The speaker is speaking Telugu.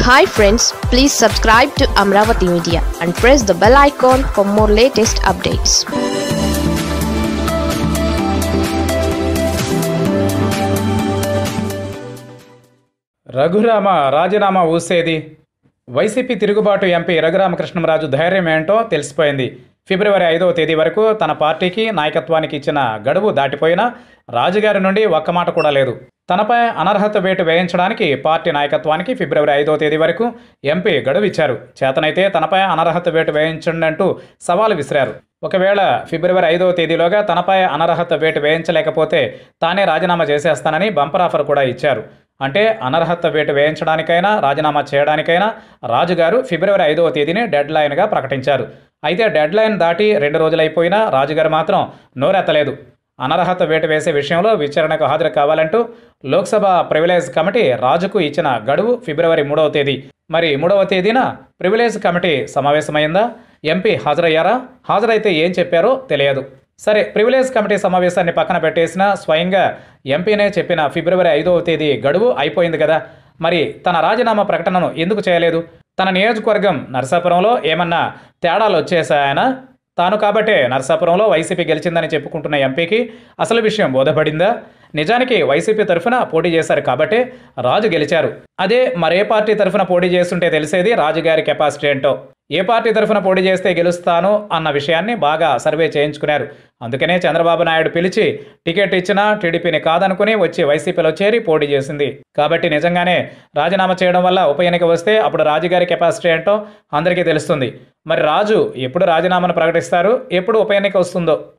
hi friends please subscribe to Amaravati media and press the bell icon for more latest updates Raghurama రాజీనామా ఊసేది వైసీపీ తిరుగుబాటు ఎంపీ రఘురామకృష్ణంరాజు ధైర్యం ఏంటో తెలిసిపోయింది ఫిబ్రవరి ఐదవ తేదీ వరకు తన పార్టీకి నాయకత్వానికి ఇచ్చిన గడువు దాటిపోయినా రాజుగారి నుండి ఒక్క మాట కూడా లేదు తనపై అనర్హత వేటు వేయించడానికి పార్టీ నాయకత్వానికి ఫిబ్రవరి ఐదవ తేదీ వరకు ఎంపీ గడువు ఇచ్చారు చేతనైతే తనపై అనర్హత వేటు వేయించండి అంటూ సవాలు విసిరారు ఒకవేళ ఫిబ్రవరి ఐదవ తేదీలోగా తనపై అనర్హత వేటు వేయించలేకపోతే తానే రాజీనామా చేసేస్తానని బంపర్ ఆఫర్ కూడా ఇచ్చారు అంటే అనర్హత వేటు వేయించడానికైనా రాజీనామా చేయడానికైనా రాజుగారు ఫిబ్రవరి ఐదవ తేదీని డెడ్ లైన్గా ప్రకటించారు అయితే డెడ్ లైన్ దాటి రెండు రోజులైపోయినా రాజుగారు మాత్రం నోరెత్తలేదు అనర్హత వేటు వేసే విషయంలో విచారణకు హాజరు కావాలంటూ లోక్సభ ప్రివిలేజ్ కమిటీ రాజుకు ఇచ్చిన గడువు ఫిబ్రవరి మూడవ తేదీ మరి మూడవ తేదీన ప్రివిలేజ్ కమిటీ సమావేశమైందా ఎంపీ హాజరయ్యారా హాజరైతే ఏం చెప్పారో తెలియదు సరే ప్రివిలేజ్ కమిటీ సమావేశాన్ని పక్కన పెట్టేసిన స్వయంగా ఎంపీనే చెప్పిన ఫిబ్రవరి ఐదవ తేదీ గడువు అయిపోయింది కదా మరి తన రాజీనామా ప్రకటనను ఎందుకు చేయలేదు తన నియోజకవర్గం నరసాపురంలో ఏమన్నా తేడాలు వచ్చేసాయనా తాను కాబట్టే నరసాపురంలో వైసీపీ గెలిచిందని చెప్పుకుంటున్న ఎంపీకి అసలు విషయం బోధపడిందా నిజానికి వైసీపీ తరఫున పోటీ చేశారు కాబట్టే రాజు గెలిచారు అదే మరే పార్టీ తరఫున పోటీ చేస్తుంటే తెలిసేది రాజుగారి కెపాసిటీ ఏంటో ఏ పార్టీ తరఫున పోటీ చేస్తే గెలుస్తాను అన్న విషయాన్ని బాగా సర్వే చేయించుకున్నారు అందుకనే చంద్రబాబు నాయుడు పిలిచి టికెట్ ఇచ్చినా టీడీపీని కాదనుకుని వచ్చి వైసీపీలో చేరి పోటీ చేసింది కాబట్టి నిజంగానే రాజీనామా చేయడం వల్ల ఉప ఎన్నిక వస్తే అప్పుడు రాజుగారి కెపాసిటీ ఏంటో అందరికీ తెలుస్తుంది మరి రాజు ఎప్పుడు రాజీనామాను ప్రకటిస్తారు ఎప్పుడు ఉప ఎన్నిక వస్తుందో